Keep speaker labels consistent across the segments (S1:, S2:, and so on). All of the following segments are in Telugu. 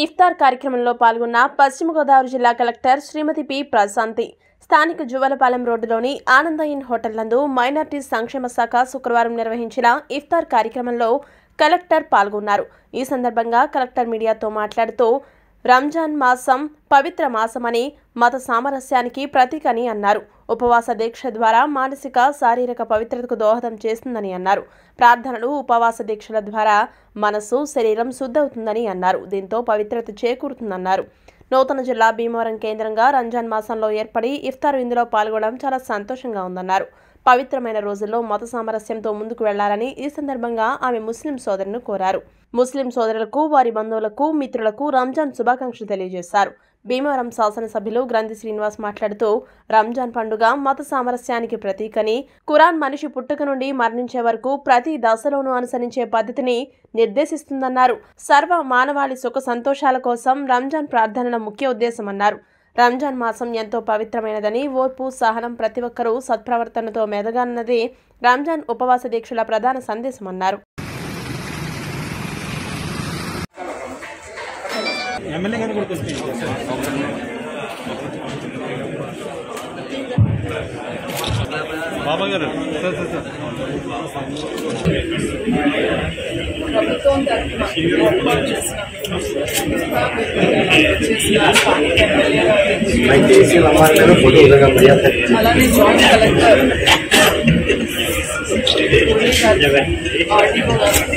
S1: ఇఫ్తార్ కార్యక్రమంలో పాల్గొన్న పశ్చిమ గోదావరి జిల్లా కలెక్టర్ శ్రీమతి పి ప్రశాంతి స్థానిక జువలపాలెం రోడ్డులోని ఆనంద ఇన్ హోటల్ నందు మైనార్టీ సంక్షేమ శాఖ శుక్రవారం నిర్వహించిన ఇఫ్తార్ కార్యక్రమంలో కలెక్టర్ పాల్గొన్నారు ఈ సందర్భంగా కలెక్టర్ మీడియాతో మాట్లాడుతూ రంజాన్ మాసం పవిత్ర మాసమని మత సామరస్యానికి ప్రతీక అని అన్నారు ఉపవాస దీక్ష ద్వారా మానసిక శారీరక పవిత్రతకు దోహదం చేస్తుందని అన్నారు ప్రార్థనలు ఉపవాస దీక్షల ద్వారా మనసు శరీరం శుద్ధవుతుందని అన్నారు దీంతో పవిత్రత చేకూరుతుందన్నారు నూతన జిల్లా భీమవరం కేంద్రంగా రంజాన్ మాసంలో ఏర్పడి ఇఫ్తార్ విందులో పాల్గొనడం చాలా సంతోషంగా ఉందన్నారు పవిత్రమైన రోజుల్లో మత సామరస్యంతో ముందుకు వెళ్లాలని ఈ సందర్భంగా ఆమె ముస్లిం సోదరును కోరారు ముస్లిం సోదరులకు వారి బంధువులకు మిత్రులకు రంజాన్ శుభాకాంక్షలు తెలియజేశారు భీమవరం శాసనసభ్యులు గ్రంథి శ్రీనివాస్ మాట్లాడుతూ రంజాన్ పండుగ మత సామరస్యానికి ప్రతీకని ఖురాన్ మనిషి పుట్టుక నుండి మరణించే వరకు ప్రతి దశలోనూ అనుసరించే పద్ధతిని నిర్దేశిస్తుందన్నారు సర్వ మానవాళి సుఖ సంతోషాల కోసం రంజాన్ ప్రార్థనల ముఖ్య ఉద్దేశమన్నారు రంజాన్ మాసం ఎంతో పవిత్రమైనదని ఓర్పు సహనం ప్రతి ఒక్కరూ సత్ప్రవర్తనతో మెదగన్నది రంజాన్ ఉపవాస దీక్షల ప్రధాన సందేశమన్నారు
S2: ఎమ్మెల్యే గారు కూడా క్వశ్చన్ బాబా గారు సార్ సార్ సార్
S3: ప్రభుత్వం తరఫున ఏర్పాటు చేసిన చేసిన స్థానిక ఎమ్మెల్యే గారికి,
S4: దయచేసి రమ్మంటారు ఫోటో విధంగా మర్యాద తగ్గించండి.
S3: అలానే జాయింట్ కలెక్టర్ మురళీ గారికి, ఆర్డీఓ గారికి,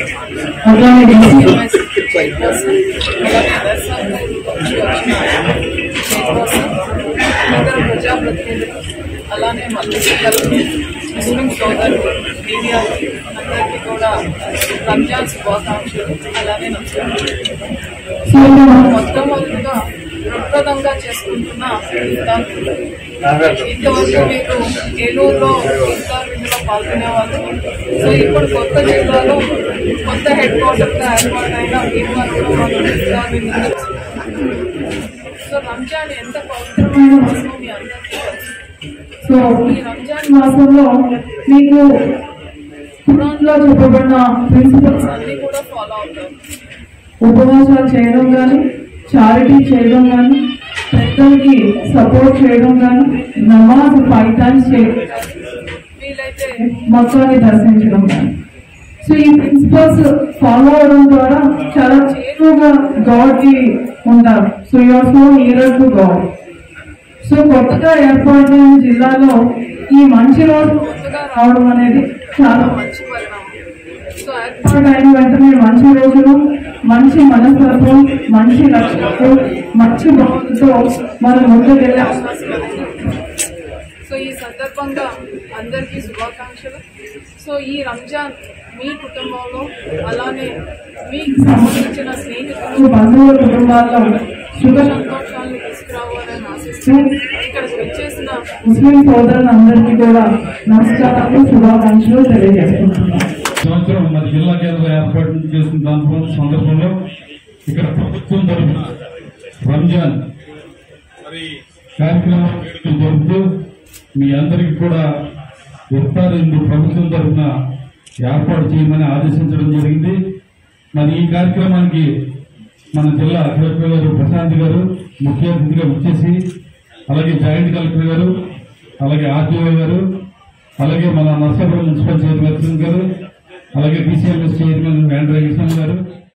S3: ఎంఎస్ చైర్పర్సన్, అలానే అదర్స్ అందరికీ వచ్చి వచ్చిన చైర్పర్సన్, ఇతర ప్రజాప్రతినిధులు అలానే మద్దతుదారులు ముస్లిం సోదరులు మీడియా అందరికీ కూడా రంజాన్ శుభాకాంక్షలు అలానే నమస్కారం మొట్టమొదటిగా దృక్పథంగా చేసుకుంటున్న ఇఫ్తార్ విందు. ఇంతవరకు మీరు ఏలూరులో ఇఫ్తార్ విందులో పాల్గొనేవాళ్ళు సో ఇప్పుడు కొత్త జిల్లాలో కొత్త హెడ్ క్వార్టర్గా ఏర్పాటైన భీమవరంలో మనం ఇఫ్తార్ విందు సో రంజాన్ ఎంత పవిత్రమైన మాసం మీ అందరికీ తెలుసు
S5: సో
S3: ఈ రంజాన్
S5: మాసంలో మీకు ఖురాన్లో చెప్పబడిన ప్రిన్సిపల్స్
S3: అన్ని కూడా ఫాలో అవుతారు
S5: ఉపవాసాలు చేయడం కానీ చారిటీ చేయడం కానీ పెద్దలకి సపోర్ట్ చేయడం కానీ నమాజ్ ఫైవ్ టైమ్స్ చేయడం
S3: వీలైతే
S5: మక్కాని దర్శించడం కానీ సో ఈ ప్రిన్సిపల్స్ ఫాలో అవడం ద్వారా చాలా చేరువుగా గాడ్ కి ఉంటారు so you are so near to god so కొత్తగా ఏర్పాటైన జిల్లాలో ఈ మంచి రోజు కొత్తగా రావడం అనేది చాలా
S3: మంచి పరిణామం సో
S5: ఏర్పాటు అయిన వెంటనే మంచి రోజులు మంచి మనస్తత్వం మంచి లక్ష్యాలు మంచి భావంతో మనం ముందుకెళ్ళే అవకాశం
S3: సో ఈ సందర్భంగా అందరికీ శుభాకాంక్షలు సో ఈ రంజాన్ మీ కుటుంబంలో అలానే మీకు సంబంధించిన స్నేహితులు
S5: బంధువుల కుటుంబాల్లో శుభ
S3: సంతోషాలను తీసుకురావాలని ఆశిస్తూ ఇక్కడికి వచ్చేసిన
S5: ముస్లిం సోదరులందరికీ కూడా నమస్కారాలు శుభాకాంక్షలు తెలియజేస్తున్నాను
S2: సంవత్సరం మరి జిల్లా కేంద్రం ఏర్పాటు చేసిన దాని సందర్భంలో ఇక్కడ ప్రభుత్వం తరఫున రంజాన్ కార్యక్రమం జరుపుతూ మీ అందరికీ కూడా ఇఫ్తార్ ఇందు ప్రభుత్వం తరఫున ఏర్పాటు చేయమని ఆదేశించడం జరిగింది మరి ఈ కార్యక్రమానికి మన జిల్లా కలెక్టర్ గారు ప్రశాంత్ గారు ముఖ్య అతిథిగా వచ్చేసి అలాగే జాయింట్ కలెక్టర్ గారు అలాగే ఆర్టీఓ గారు అలాగే మన నర్సాపురం మున్సిపల్ చైర్పర్సన్ గారు అలాగే బీసీఎంఎస్ చైర్మన్ వెంకటరామకృష్ణ